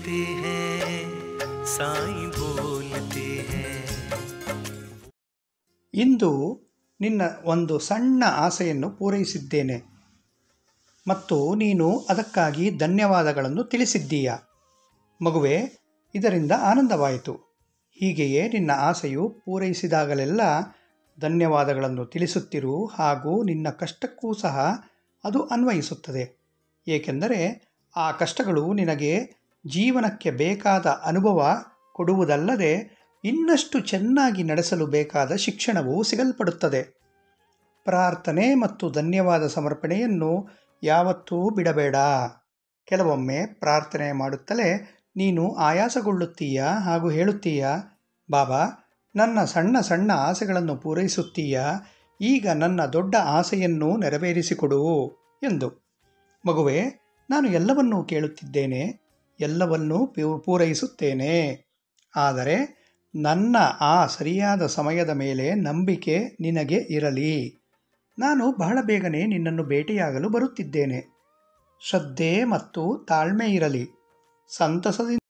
बोलते हैं साईं बोलते हैं ಇಂದು ನಿನ್ನ ಒಂದು ಸಣ್ಣ ಆಸೆಯನ್ನು ಪೂರೈಸಿದ್ದೇನೆ ಮತ್ತು ನೀನು ಅದಕ್ಕಾಗಿ ಧನ್ಯವಾದಗಳನ್ನು ತಿಳಿಸಿದ್ದೀಯ ಮಗುವೆ ಇದರಿಂದ ಆನಂದವಾಯಿತು ಹೀಗೆಯೇ ನಿನ್ನ ಆಸೆಯು ಪೂರೈಸಿದಾಗಲೆಲ್ಲ ಧನ್ಯವಾದಗಳನ್ನು ತಿಳಿಸುತ್ತಿರು ಹಾಗೂ ನಿನ್ನ ಕಷ್ಟಕ್ಕೂ ಸಹ ಅದು ಅನ್ವಯಿಸುತ್ತದೆ ಏಕೆಂದರೆ ಆ ಕಷ್ಟಗಳು ನಿನಗೆ ಜೀವನಕ್ಕೆ ಬೇಕಾದ ಅನುಭವ ಕೊಡುವುದಲ್ಲದೆ ಇನ್ನಷ್ಟು ಚೆನ್ನಾಗಿ ನಡೆಸಲು ಬೇಕಾದ ಶಿಕ್ಷಣವು ಸಿಗಲ್ಪಡುತ್ತದೆ ಪ್ರಾರ್ಥನೆ ಮತ್ತು ಧನ್ಯವಾದ ಸಮರ್ಪಣೆಯನ್ನು ಯಾವತ್ತೂ ಬಿಡಬೇಡ ಕೆಲವೊಮ್ಮೆ ಪ್ರಾರ್ಥನೆ ಮಾಡುತ್ತಲೇ ನೀನು ಆಯಾಸಗೊಳ್ಳುತ್ತೀಯ ಹಾಗೂ ಹೇಳುತ್ತೀಯ ಬಾಬಾ ನನ್ನ ಸಣ್ಣ ಸಣ್ಣ ಆಸೆಗಳನ್ನು ಪೂರೈಸುತ್ತೀಯ ಈಗ ನನ್ನ ದೊಡ್ಡ ಆಸೆಯನ್ನು ನೆರವೇರಿಸಿಕೊಡು ಎಂದು ಮಗುವೆ ನಾನು ಎಲ್ಲವನ್ನೂ ಕೇಳುತ್ತಿದ್ದೇನೆ ಎಲ್ಲವನ್ನೂ ಪೂ- ಪೂರೈಸುತ್ತೇನೆ ಆದರೆ ನನ್ನ ಆ ಸರಿಯಾದ ಸಮಯದ ಮೇಲೆ ನಂಬಿಕೆ ನಿನಗೆ ಇರಲಿ ನಾನು ಬಹಳ ಬೇಗನೆ ನಿನ್ನನ್ನು ಭೇಟಿಯಾಗಲು ಬರುತ್ತಿದ್ದೇನೆ ಶ್ರದ್ಧೆ ಮತ್ತು ತಾಳ್ಮೆ ಇರಲಿ ಸಂತಸದಿಂದ